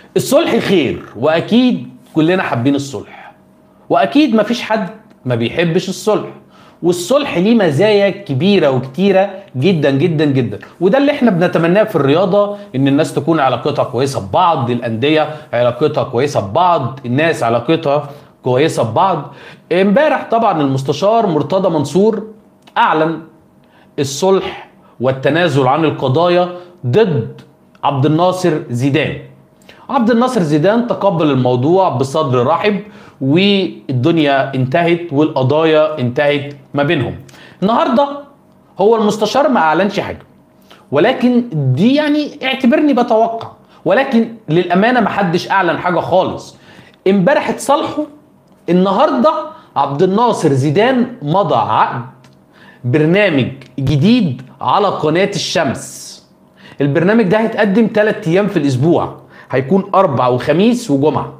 الصلح خير واكيد كلنا حابين الصلح واكيد مفيش حد ما بيحبش الصلح والصلح ليه مزايا كبيرة وكتيرة جدا جدا جدا وده اللي احنا بنتمناه في الرياضة ان الناس تكون علاقتها كويسة ببعض الاندية علاقتها كويسة ببعض الناس علاقتها كويسة ببعض امبارح طبعا المستشار مرتضى منصور اعلن الصلح والتنازل عن القضايا ضد عبد الناصر زيدان عبد الناصر زيدان تقبل الموضوع بصدر رحب والدنيا انتهت والقضايا انتهت ما بينهم النهارده هو المستشار ما اعلنش حاجه ولكن دي يعني اعتبرني بتوقع ولكن للامانه ما حدش اعلن حاجه خالص امبارح اتصالحوا النهارده عبد الناصر زيدان مضى عقد برنامج جديد على قناه الشمس البرنامج ده هيتقدم ثلاث ايام في الاسبوع هيكون اربع وخميس وجمعه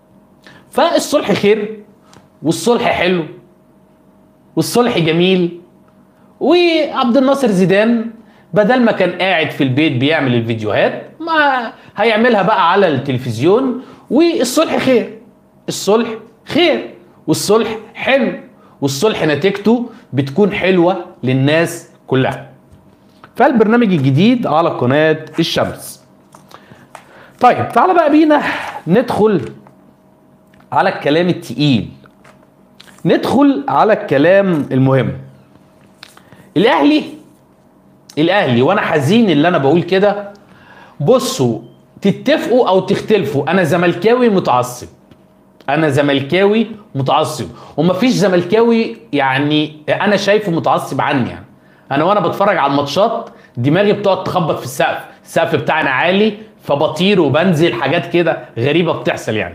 فالصلح خير والصلح حلو والصلح جميل وعبد الناصر زيدان بدل ما كان قاعد في البيت بيعمل الفيديوهات ما هيعملها بقى على التلفزيون والصلح خير الصلح خير والصلح حلو والصلح نتيجته بتكون حلوة للناس كلها فالبرنامج الجديد على قناة الشمس طيب تعالى بقى بينا ندخل على الكلام التقيل ندخل على الكلام المهم الاهلي الاهلي وانا حزين اللي انا بقول كده بصوا تتفقوا او تختلفوا انا زملكاوي متعصب انا زملكاوي متعصب ومفيش زملكاوي يعني انا شايفه متعصب عني يعني انا وانا بتفرج على الماتشات دماغي بتقعد تخبط في السقف السقف بتاعنا عالي فبطير وبنزل حاجات كده غريبه بتحصل يعني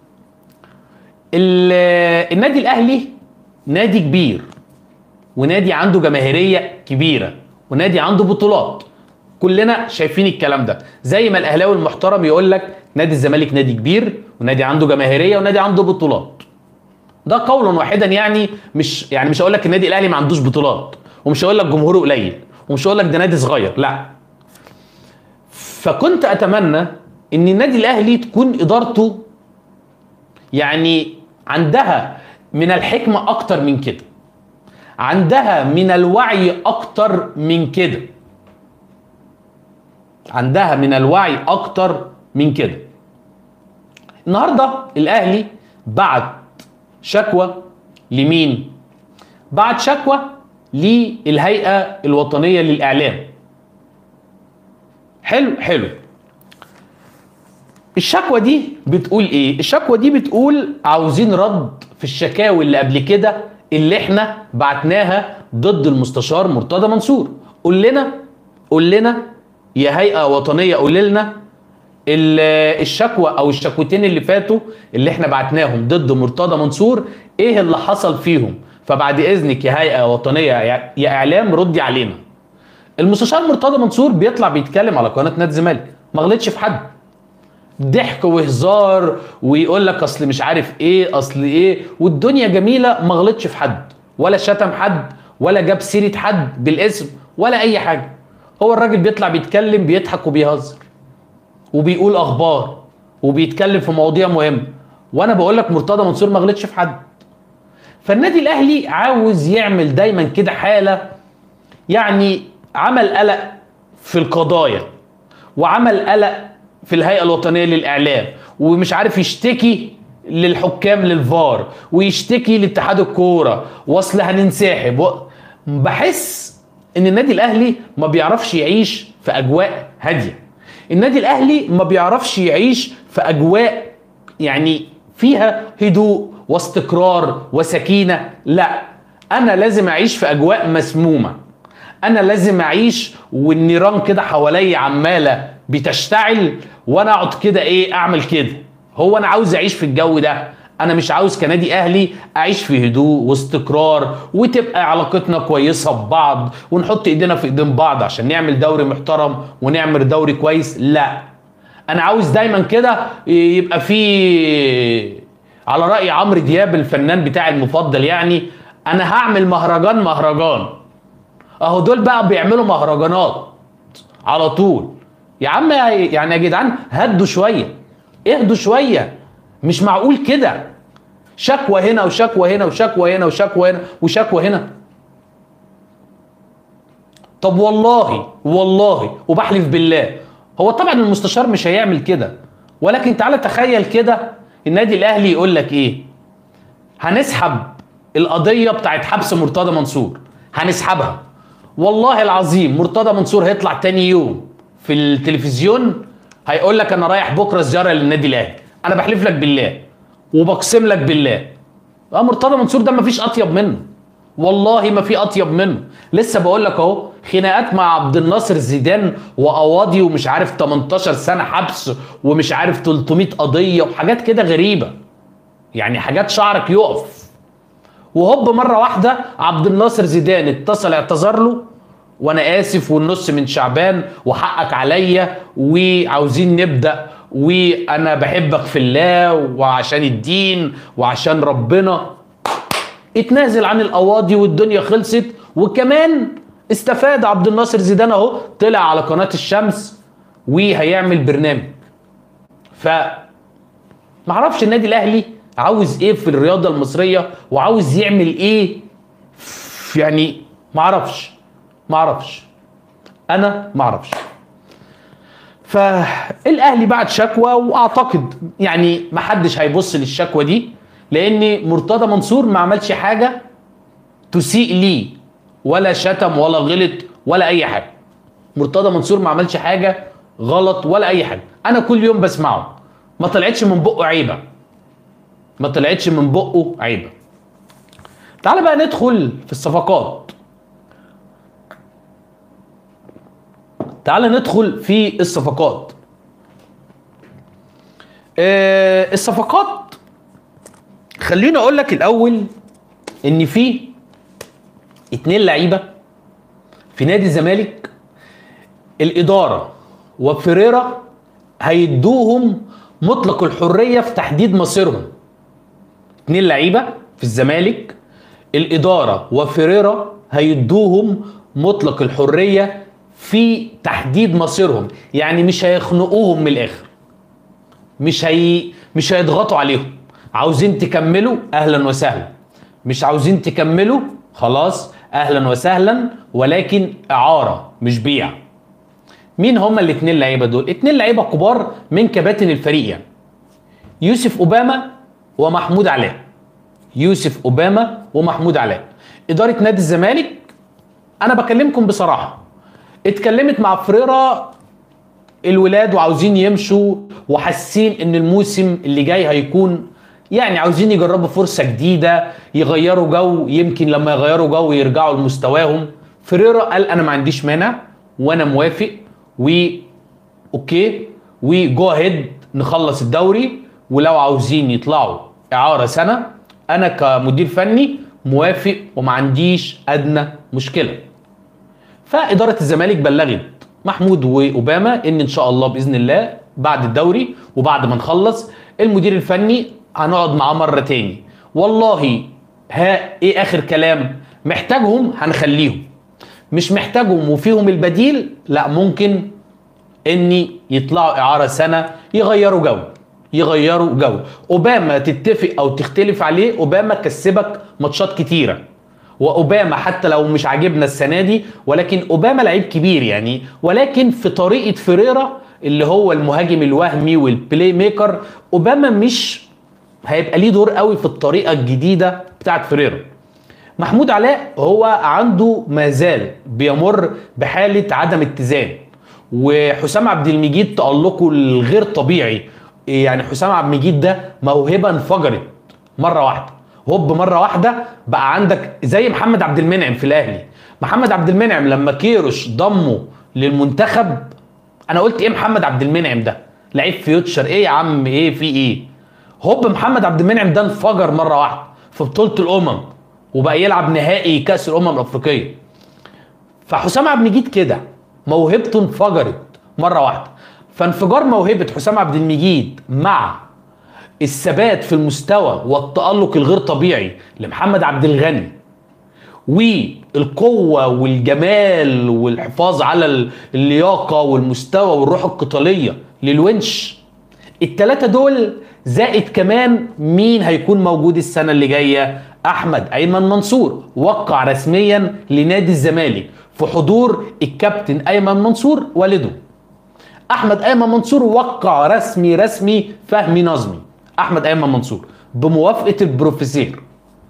ال- النادي الاهلي نادي كبير ونادي عنده جماهيريه كبيره ونادي عنده بطولات كلنا شايفين الكلام ده زي ما الاهلاوي المحترم يقول لك نادي الزمالك نادي كبير ونادي عنده جماهيريه ونادي عنده بطولات ده قولا واحدا يعني مش يعني مش هقول لك النادي الاهلي ما عندوش بطولات ومش هقول لك جمهوره قليل ومش هقول لك ده نادي صغير لا فكنت اتمنى ان النادي الاهلي تكون ادارته يعني عندها من الحكمه اكتر من كده عندها من الوعي اكتر من كده عندها من الوعي اكتر من كده النهارده الاهلي بعت شكوى لمين بعت شكوى للهيئه الوطنيه للاعلام حلو حلو الشكوى دي بتقول ايه الشكوى دي بتقول عاوزين رد في الشكاوي اللي قبل كده اللي احنا بعتناها ضد المستشار مرتضى منصور قول لنا قول لنا يا هيئه وطنيه قول لنا ال- الشكوى او الشكوتين اللي فاتوا اللي احنا بعتناهم ضد مرتضى منصور ايه اللي حصل فيهم فبعد اذنك يا هيئه وطنيه يا يا اعلام ردي علينا المستشار مرتضى منصور بيطلع بيتكلم على قناه نادي الزمالك ما غلطش في حد ضحك وهزار ويقول لك اصل مش عارف ايه اصل ايه والدنيا جميله ما غلطش في حد ولا شتم حد ولا جاب سيره حد بالاسم ولا اي حاجه هو الراجل بيطلع بيتكلم بيضحك وبيهزر وبيقول اخبار وبيتكلم في مواضيع مهمه وانا بقول لك مرتضى منصور ما غلطش في حد فالنادي الاهلي عاوز يعمل دايما كده حاله يعني عمل قلق في القضايا وعمل قلق في الهيئه الوطنيه للاعلام ومش عارف يشتكي للحكام للفار ويشتكي لاتحاد الكوره واصل هننسحب و... بحس ان النادي الاهلي ما بيعرفش يعيش في اجواء هاديه النادي الاهلي ما بيعرفش يعيش في اجواء يعني فيها هدوء واستقرار وسكينه لا انا لازم اعيش في اجواء مسمومه انا لازم اعيش والنيران كده حواليا عماله بتشتعل وانا اقعد كده ايه اعمل كده هو انا عاوز اعيش في الجو ده انا مش عاوز كنادي اهلي اعيش في هدوء واستقرار وتبقى علاقتنا كويسه ببعض ونحط ايدينا في ايدين بعض عشان نعمل دوري محترم ونعمل دوري كويس لا انا عاوز دايما كده يبقى في على راي عمرو دياب الفنان بتاعي المفضل يعني انا هعمل مهرجان مهرجان اهو دول بقى بيعملوا مهرجانات على طول يا عم يعني يا جدعان هدوا شويه اهدوا شويه مش معقول كده شكوى هنا وشكوى هنا وشكوى هنا وشكوى هنا وشكوى هنا طب والله والله وبحلف بالله هو طبعا المستشار مش هيعمل كده ولكن تعالى تخيل كده النادي الاهلي يقول لك ايه هنسحب القضيه بتاعت حبس مرتضى منصور هنسحبها والله العظيم مرتضى منصور هيطلع تاني يوم في التلفزيون هيقول لك انا رايح بكره زياره للنادي الاهلي انا بحلف لك بالله وبقسم لك بالله اه مرتضى منصور ده مفيش اطيب منه والله ما في اطيب منه لسه بقول لك اهو خناقات مع عبد الناصر زيدان وقواضي ومش عارف 18 سنه حبس ومش عارف 300 قضيه وحاجات كده غريبه يعني حاجات شعرك يقف وهوب مره واحده عبد الناصر زيدان اتصل اعتذر له وانا اسف والنص من شعبان وحقك عليا وعاوزين نبدا وانا بحبك في الله وعشان الدين وعشان ربنا اتنازل عن القواضي والدنيا خلصت وكمان استفاد عبد الناصر زيدان اهو طلع على قناه الشمس وهيعمل برنامج ف معرفش النادي الاهلي عاوز ايه في الرياضه المصريه وعاوز يعمل ايه في- يعني معرفش معرفش انا معرفش فالاهلي بعت شكوى واعتقد يعني محدش هيبص للشكوى دي لان مرتضى منصور ما عملش حاجه تسيء ليه ولا شتم ولا غلط ولا اي حاجه مرتضى منصور ما عملش حاجه غلط ولا اي حاجه انا كل يوم بسمعه ما طلعتش من بقه عيبه ما طلعتش من بقه عيبه تعال بقى ندخل في الصفقات تعال ندخل في الصفقات آه الصفقات خليني اقول لك الاول ان في اتنين لعيبه في نادي الزمالك الاداره وفريرا هيدوهم مطلق الحريه في تحديد مصيرهم اتنين لعيبه في الزمالك الاداره وفريرا هيدوهم مطلق الحريه في تحديد مصيرهم يعني مش هيخنقوهم من الاخر مش هي مش هيضغطوا عليهم عاوزين تكملوا اهلا وسهلا مش عاوزين تكملوا خلاص اهلا وسهلا ولكن اعاره مش بيع مين هما الاثنين لعيبه دول اتنين لعيبه كبار من كباتن الفريق يعني يوسف اوباما ومحمود علاء يوسف اوباما ومحمود علاء اداره نادي الزمالك انا بكلمكم بصراحه اتكلمت مع فريرا الولاد وعاوزين يمشوا وحاسين ان الموسم اللي جاي هيكون يعني عاوزين يجربوا فرصة جديدة يغيروا جو يمكن لما يغيروا جو يرجعوا لمستواهم فريرا قال انا ما عنديش مانع وانا موافق و اوكي وجو هيد نخلص الدوري ولو عاوزين يطلعوا اعارة سنة انا كمدير فني موافق وما عنديش ادنى مشكله فاداره الزمالك بلغت محمود واوباما ان ان شاء الله باذن الله بعد الدوري وبعد ما نخلص المدير الفني هنقعد معاه مره تاني والله ها ايه اخر كلام محتاجهم هنخليهم مش محتاجهم وفيهم البديل لا ممكن اني يطلعوا اعاره سنه يغيروا جو يغيروا جو اوباما تتفق او تختلف عليه اوباما كسبك ماتشات كتيره واوباما حتى لو مش عاجبنا السنه دي ولكن اوباما لعيب كبير يعني ولكن في طريقه فريرا اللي هو المهاجم الوهمي والبلاي ميكر اوباما مش هيبقى ليه دور قوي في الطريقه الجديده بتاعت فريرا محمود علاء هو عنده ما زال بيمر بحاله عدم اتزان وحسام عبد المجيد تألقه الغير طبيعي يعني حسام عبد المجيد ده موهبه انفجرت مره واحده هوب مره واحده بقى عندك زي محمد عبد المنعم في الاهلي محمد عبد المنعم لما كيروش ضمه للمنتخب انا قلت ايه محمد عبد المنعم ده لعيب فيوتشر ايه يا عم ايه في ايه هوب محمد عبد المنعم ده انفجر مره واحده في بطوله الامم وبقى يلعب نهائي كاس الامم الافريقيه فحسام عبد المجيد كده موهبته انفجرت مره واحده فانفجار موهبه حسام عبد المجيد مع الثبات في المستوى والتألق الغير طبيعي لمحمد عبد الغني والقوة والجمال والحفاظ على اللياقة والمستوى والروح القتالية للونش التلاتة دول زائد كمان مين هيكون موجود السنة اللي جاية أحمد أيمن منصور وقع رسميا لنادي الزمالك في حضور الكابتن أيمن منصور والده أحمد أيمن منصور وقع رسمي رسمي فهمي نظمي أحمد أيمن منصور بموافقة البروفيسير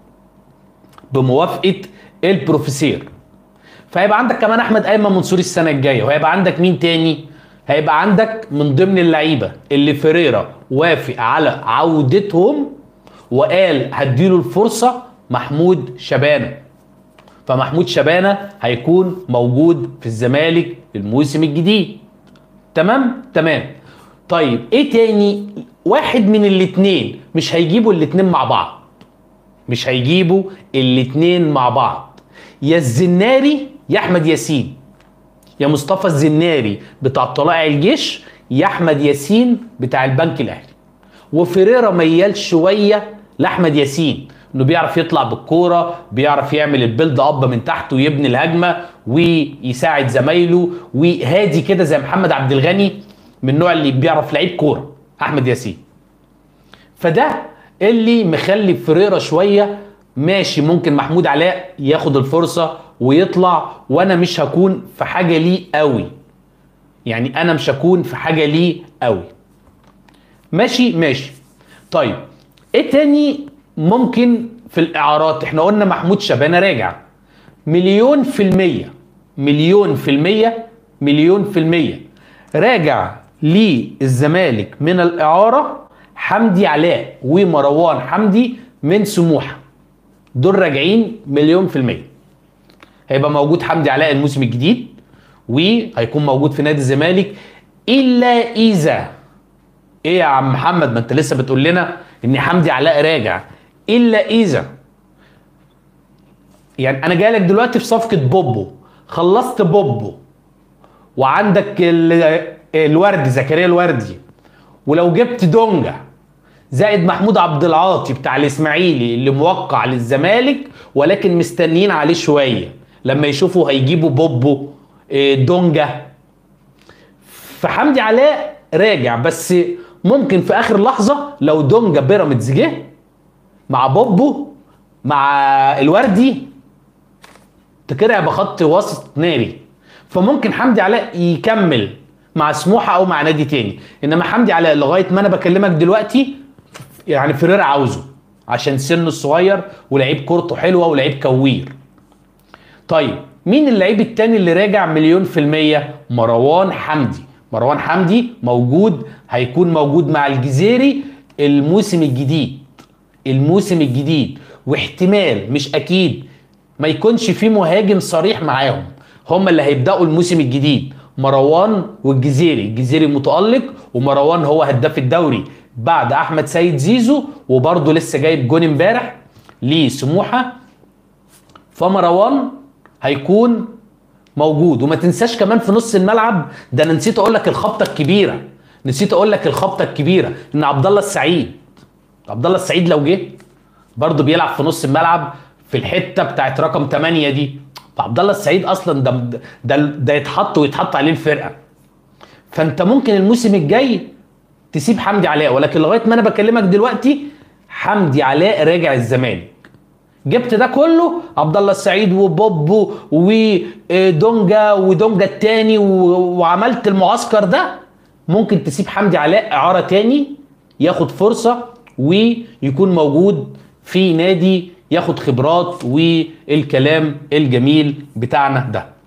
بموافقة البروفيسير فهيبقى عندك كمان احمد ايمن منصور السنه الجايه وهيبقى عندك مين تاني هيبقى عندك من ضمن اللعيبه اللي فيريرا وافق على عودتهم وقال هديله الفرصه محمود شبانه فمحمود شبانه هيكون موجود في الزمالك الموسم الجديد تمام تمام طيب ايه تاني واحد من الاتنين مش هيجيبوا الاتنين مع بعض مش هيجيبوا الاتنين مع بعض يا الزناري يا احمد ياسين يا مصطفى الزناري بتاع طلائع الجيش يا احمد ياسين بتاع البنك الاهلي وفريرا ميال شويه لاحمد ياسين انه بيعرف يطلع بالكوره بيعرف يعمل البيلد اب من تحت ويبني الهجمه ويساعد زمايله وهادي كده زي محمد عبد الغني من النوع اللي بيعرف لعيب كوره احمد ياسين فده اللي مخلي فريرا شويه ماشي ممكن محمود علاء ياخد الفرصه ويطلع وانا مش هكون في حاجه ليه قوي يعني انا مش هكون في حاجه ليه قوي ماشي ماشي طيب ايه تاني ممكن في الاعارات احنا قلنا محمود شبانه راجع مليون في المية مليون في المية مليون في المية راجع للزمالك من الإعارة حمدي علاء ومروان حمدي من سموحة دول راجعين مليون في المية هيبقى موجود حمدي علاء الموسم الجديد وهيكون موجود في نادي الزمالك إلا إذا إيه يا عم محمد ما أنت لسه بتقول لنا إن حمدي علاء راجع إلا إذا يعني انا جاي لك دلوقتي في صفقه بوبو خلصت بوبو وعندك ال- الوردي زكريا الوردي ولو جبت دونجا زائد محمود عبد العاطي بتاع الاسماعيلي اللي موقع للزمالك ولكن مستنيين عليه شويه لما يشوفوا هيجيبوا بوبو إيه، دونجا فحمدي علاء راجع بس ممكن في اخر لحظه لو دونجا بيراميدز جه مع بوبو مع الوردي ده كده هيبقى خط وسط ناري فممكن حمدي علاء يكمل مع سموحه او مع نادي تاني انما حمدي علاء لغايه ما انا بكلمك دلوقتي يعني فريرا عاوزه عشان سنه الصغير ولعيب كورته حلوه ولعيب كوير طيب مين اللعيب التاني اللي راجع مليون في المية مروان حمدي مروان حمدي موجود هيكون موجود مع الجزيري الموسم الجديد الموسم الجديد واحتمال مش اكيد ما يكونش في مهاجم صريح معاهم هم اللي هيبداوا الموسم الجديد مروان والجزيري الجزيري متالق ومروان هو هداف الدوري بعد احمد سيد زيزو وبرضه لسه جايب جون امبارح لسموحه فمروان هيكون موجود وما تنساش كمان في نص الملعب ده انا نسيت اقول لك الخبطه الكبيره نسيت اقول لك الخبطه الكبيره ان عبد الله السعيد عبد الله السعيد لو جه برضه بيلعب في نص الملعب في الحته بتاعت رقم 8 دي فعبد الله السعيد اصلا ده ده ده يتحط ويتحط عليه الفرقه فانت ممكن الموسم الجاي تسيب حمدي علاء ولكن لغايه ما انا بكلمك دلوقتي حمدي علاء راجع الزمالك جبت ده كله عبد الله السعيد وبوبو ودونجا ودونجا التاني و- وعملت المعسكر ده ممكن تسيب حمدي علاء اعاره تاني ياخد فرصه ويكون موجود في نادي ياخد خبرات والكلام الجميل بتاعنا ده